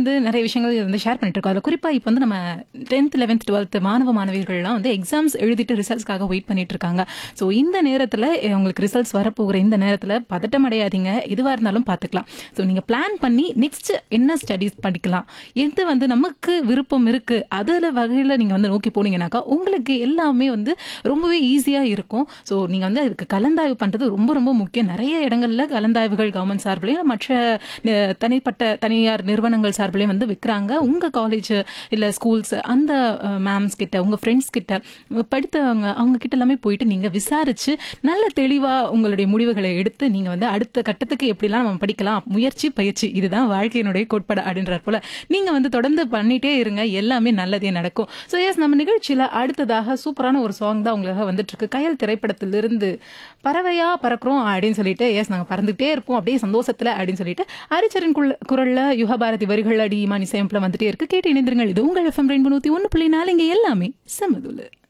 வந்து நிறைய விஷயங்கள் வந்து ஷேர் பண்ணிட்டு இருக்கோம் அதில் குறிப்பாக இப்போ வந்து நம்ம டென்த் லெவன்த் டுவெல்த் மாணவ மாணவிகள்லாம் வந்து எக்ஸாம்ஸ் எழுதிட்டு ரிசல்ட்ஸ்க்காக வெயிட் பண்ணிட்டு இருக்காங்க ஸோ இந்த நேரத்தில் உங்களுக்கு ரிசல்ட்ஸ் வரப்போகிற இந்த நேரத்தில் பதட்டம் அடையாதீங்க எதுவாக இருந்தாலும் பார்த்துக்கலாம் ஸோ நீங்கள் பிளான் பண்ணி நெக்ஸ்ட் என்ன ஸ்டடீஸ் படிக்கலாம் எது வந்து நமக்கு விருப்பம் இருக்கு அதில் வகையில் நீங்கள் வந்து நோக்கி போனீங்கன்னாக்கா உங்களுக்கு எல்லாமே வந்து ரொம்பவே ஈஸியாக இருக்கும் ஸோ நீங்கள் வந்து அதுக்கு கலந்தாய்வு பண்ணுறது ரொம்ப ரொம்ப முக்கியம் நிறைய இடங்கள்ல கலந்தாய்வுகள் கவர்மெண்ட் சார்பிலையும் மற்ற அஹ், தனிப்பட்ட தனியார் நிறுவனங்கள் சார்பிலையும் வந்து விற்கிறாங்க உங்கள் காலேஜ் இல்லை ஸ்கூல்ஸ் அந்த மேம்ஸ் கிட்ட உங்கள் ஃப்ரெண்ட்ஸ் கிட்ட படித்தவங்க அவங்க கிட்ட எல்லாமே போயிட்டு நீங்கள் விசாரிச்சு நல்ல தெளிவாக உங்களுடைய முடிவுகளை எடுத்து நீங்கள் வந்து அடுத்த கட்டத்துக்கு எப்படிலாம் நம்ம படிக்கலாம் முயற்சி பயிற்சி இதுதான் வாழ்க்கையினுடைய கோட்பாடு அப்படின்றார் போல நீங்கள் வந்து தொடர்ந்து பண்ணிட்டே இருங்க எல்லாமே நல்லதே நடக்கும் ஸோ எஸ் நம்ம நிகழ்ச்சியில் அடுத்ததாக சூப்பரான ஒரு சாங் தான் உங்களுக்காக வந்துட்டு இருக்கு கயல் திரைப்படத்திலிருந்து பறவையா பறக்கிறோம் அப்படின்னு சொல்லிட்டு எஸ் நாங்கள் பறந்துகிட்டே இருப்போம் அப்படியே சந்தோஷத்துல அப்படின்னு சொல்லிட்டு அரிச்சரின் குள்ள- குரல்ல யுகபாரதி வரிகள் அடி இமான் இசையமைப்புல வந்துட்டே இருக்கு கேட்டு இணைந்திருங்கள் இது உங்கள் எஃப்எம் ரெண்டு நூத்தி ஒன்று புள்ளி நாலு இங்க எல்லாமே செம்மதுல